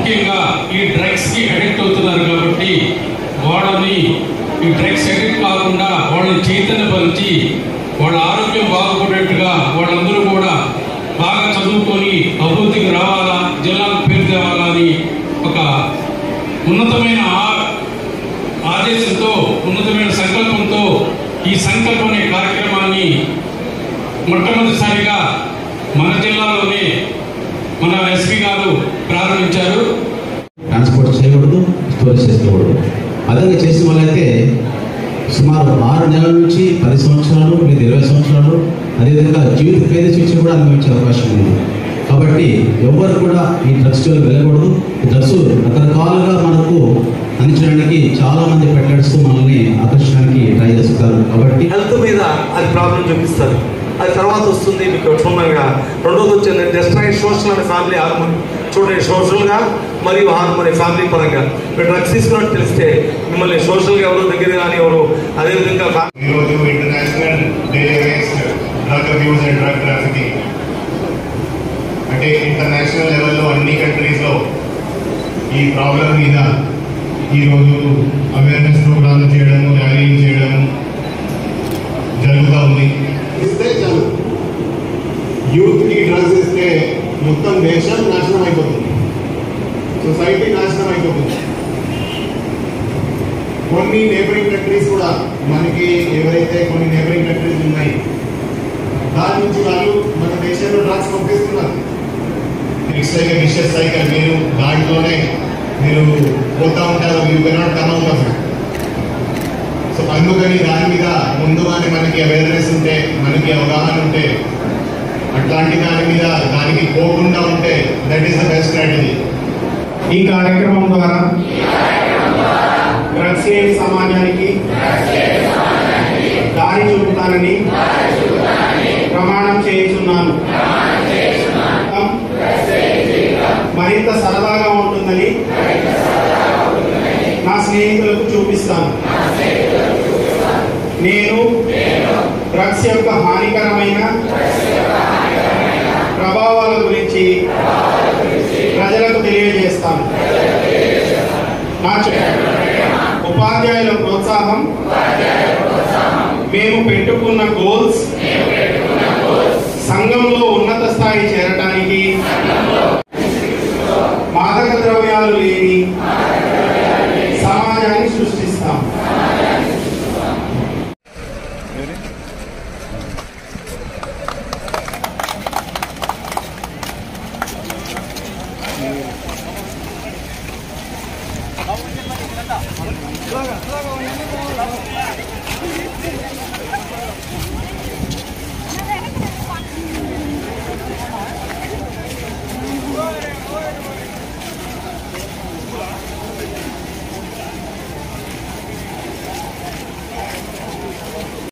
ముఖ్యంగా ఈ డ్రగ్స్ కి అడిక్ట్ అవుతున్నారు కాబట్టి వాళ్ళని ఈ డ్రగ్స్ అడిక్ట్ కాకుండా వాళ్ళని చైతన్యపరిచి వాళ్ళ ఆరోగ్యం బాగుపడేట్టుగా వాళ్ళందరూ కూడా బాగా చదువుకొని అభివృద్ధికి రావాలా జిల్లాకు పేరు తేవాలా అని ఒక ఉన్నతమైన ఆ- ఆదేశంతో ఉన్నతమైన సంకల్పంతో ఈ సంకల్పం అనే కార్యక్రమాన్ని మొట్టమొదటిసారిగా మన జిల్లాలోనే మన ఎస్పీ గారు ప్రారంభించారు ట్రాన్స్పోర్ట్ చేయకూడదు స్టోరేజ్ చేసుకోకూడదు అదే చేసిన వాళ్ళైతే సుమారు ఆరు నెలల నుంచి పది సంవత్సరాలు లేదా ఇరవై సంవత్సరాలు అదేవిధంగా జీవిత ఖైదు శిక్ష కూడా అనుభవించే అవకాశం ఉంది కాబట్టి ఎవరు కూడా ఈ డ్రగ్స్ జోలికి వెళ్ళకూడదు ఈ డ్రగ్స్ రకరకాలుగా మనకు అందించడానికి చాలా మంది పెట్టాడుస్తూ మనల్ని ఆకర్షించడానికి ట్రై చేస్తారు కాబట్టి హెల్త్ మీద అది ప్రాబ్లం చూపిస్తారు అది తర్వాత వస్తుంది మీకు క్షుణ్ణంగా రెండోది వచ్చింది destroy social and family hormone చూడండి సోషల్గా మరియు హార్మోన్ ఫ్యామిలీ పరంగా మీరు డ్రగ్స్ తీసుకున్నట్టు తెలిస్తే మిమ్మల్ని సోషల్గా ఎవరు దగ్గర కానీ ఎవరు అదేవిధంగా ఫ్యా- ఈరోజు international day against drug abuse and drug trafficking అంటే ఇంటర్నేషనల్ లెవెల్లో అన్ని కంట్రీస్లో ఈ ప్రాబ్లం మీద ఈరోజు అవేర్నెస్ ప్రోగ్రామ్ చేయడము ర్యాలీలు చేయడము జరుగుతూ ఉంది ఇస్తే చాలు యూత్కి డ్రగ్స్ ఇస్తే మొత్తం దేశం నాశనం అయిపోతుంది సొసైటీ నాశనం అయిపోతుంది కొన్ని నేబరింగ్ కంట్రీస్ కూడా మనకి ఎవరైతే కొన్ని నేబరింగ్ కంట్రీస్ ఉన్నాయి దాని నుంచి వాళ్ళు మన దేశంలో డ్రగ్స్ పంపిస్తున్నారు ఇట్స్ లైక్ విషయస్ సైకిల్ మీరు దాంట్లోనే మీరు పోతా ఉంటారు you cannot come out of it so అందుకని దాని మీద ముందుగానే మనకి అవేర్నెస్ ఉంటే మనకి అవగాహన ఉంటే అట్లాంటి దాని మీద దానికి పోకుండా ఉంటే that is the best strategy ఈ కార్యక్రమం ద్వారా డ్రగ్స్ లేని సమాజానికి దారి చూపుతానని ప్రమాణం చేయుచున్నాను మరింత సరదాగా ఉంటుందని నా స్నేహితులకు చూపిస్తాను నేను డ్రగ్స్ యొక్క హానికరమైన ప్రభావాల గురించి ప్రజలకు తెలియజేస్తాను నా చే- ఉపాధ్యాయుల ప్రోత్సాహం మేము పెట్టుకున్న గోల్స్ సంఘంలో ఉన్నత స్థాయి చేరటానికి మాదక ద్రవ్యాలు లేని సమాజాన్ని సృష్టిస్తాం అలాగా, అలాగా ఉండండి.